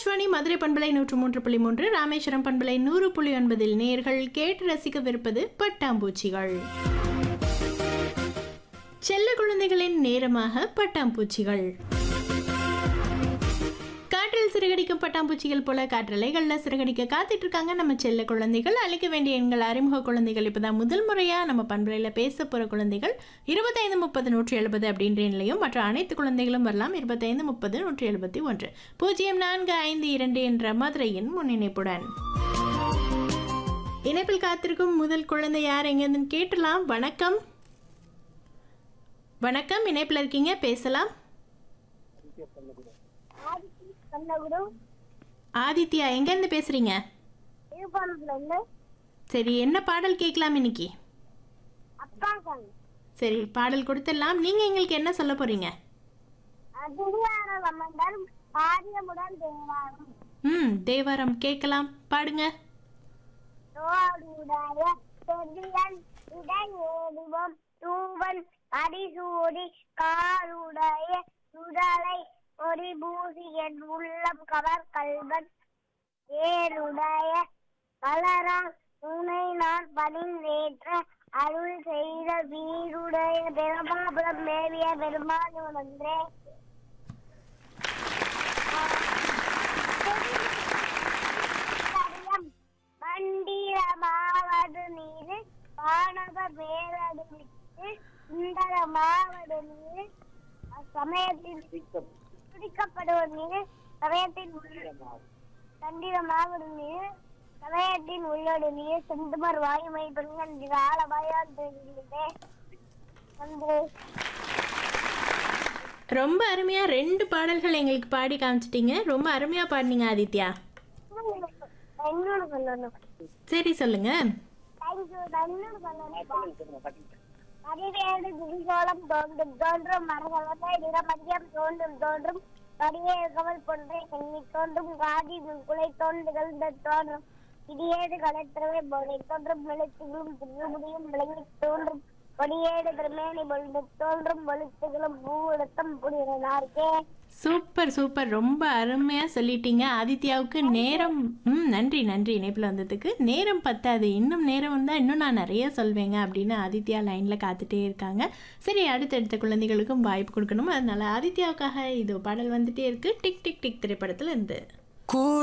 ஆகாஷ்வாணி மதுரை பண்பலை நூற்று மூன்று புள்ளி மூன்று ராமேஸ்வரம் பண்பலை நூறு புள்ளி ஒன்பதில் நேர்கள் கேட்டு ரசிக்கவிருப்பது பட்டாம்பூச்சிகள் செல்ல குழந்தைகளின் நேரமாக பட்டாம்பூச்சிகள் காற்றில் சிறகடிக்கும் பட்டாம்பூச்சிகள் போல காற்றலைகளில் சிறகடிக்க காத்துட்டு இருக்காங்க நம்ம செல்ல குழந்தைகள் அழைக்க வேண்டிய எண்கள் அறிமுக குழந்தைகள் இப்போதான் முதல் முறையாக நம்ம பண்பலையில் பேச போகிற குழந்தைகள் இருபத்தைந்து முப்பது நூற்றி எழுபது அப்படின்ற எண்ணிலையும் மற்ற அனைத்து குழந்தைகளும் வரலாம் இருபத்தைந்து முப்பது நூற்றி எழுபத்தி ஒன்று பூஜ்ஜியம் நான்கு ஐந்து இரண்டு என்ற மதுரையின் முன்னிணைப்புடன் இணைப்பில் காத்திருக்கும் முதல் குழந்தை யார் எங்கேருந்துன்னு கேட்டலாம் வணக்கம் வணக்கம் இணைப்பில் இருக்கீங்க பேசலாம் கண்ணகுரு ஆதித்யா எங்கேருந்து பேசுறீங்க திருப்பாணத்துல இருந்து சரி என்ன பாடல் கேட்கலாம் இன்னைக்கு அப்பா சாங் சரி பாடல் கொடுத்துடலாம் நீங்க எங்களுக்கு என்ன சொல்ல போறீங்க திருவார வமந்தர் ஆரியமுடன் தேவாரம் ம் தேவாரம் கேட்கலாம் பாடுங்க தோடுடைய செடியன் இடையேடுவோம் தூவன் அடிசூடி காருடைய சுடலை ஒரு பூசியன் உள்ளம் கவர் கல்வன் ஏருடைய கலரால் உனை நான் பணிந்தேற்ற அருள் செய்த வீருடைய பெருமாபுரம் மேவிய பெருமாள் ஒன்றே கரியம் மண்டிரமாவது நீரு வானக மேலடு விட்டு சுந்தரமாவது நீரு சமயத்தில் துடிக்கப்படுவது நீரு சமயத்தின் தண்டிரமாவது நீரு சமயத்தின் உள்ளோடு நீர் செந்துமர் வாயுமை பெண்கள் ஆழமாயான் தெரிகிறதே வந்து ரொம்ப அருமையா ரெண்டு பாடல்கள் எங்களுக்கு பாடி காமிச்சிட்டீங்க ரொம்ப அருமையா பாடினீங்க ஆதித்யா இன்னொன்று சொல்லணும் சரி சொல்லுங்க தேங்க்யூ இன்னொன்று சொல்லணும் அறிவேடு திரிகோளம் தோன்றும் தோன்றும் மரகலத்தை நிறமதியம் தோன்றும் தோன்றும் கடியே கவல் போன்றே எண்ணி தோன்றும் காதி குலை தோன்றுகள் தோன்றும் இடியேடு கலத்திரவே போலை தோன்றும் விழுத்துகளும் திருமுடியும் விளங்கி தோன்றும் கொடியேடு திருமேனி பொழுது தோன்றும் வழுத்துகளும் பூவிடத்தம் புடினார்க்கே சூப்பர் சூப்பர் ரொம்ப அருமையா சொல்லிட்டீங்க ஆதித்யாவுக்கு நேரம் ம் நன்றி நன்றி இணைப்பில் வந்ததுக்கு நேரம் பத்தாது இன்னும் நேரம் வந்தால் இன்னும் நான் நிறைய சொல்வேங்க அப்படின்னு ஆதித்யா லைனில் காத்துட்டே இருக்காங்க சரி அடுத்தடுத்த குழந்தைகளுக்கும் வாய்ப்பு கொடுக்கணும் அதனால ஆதித்யாவுக்காக இது பாடல் வந்துட்டே இருக்கு டிக் டிக் டிக் திரைப்படத்தில் இருந்து கூ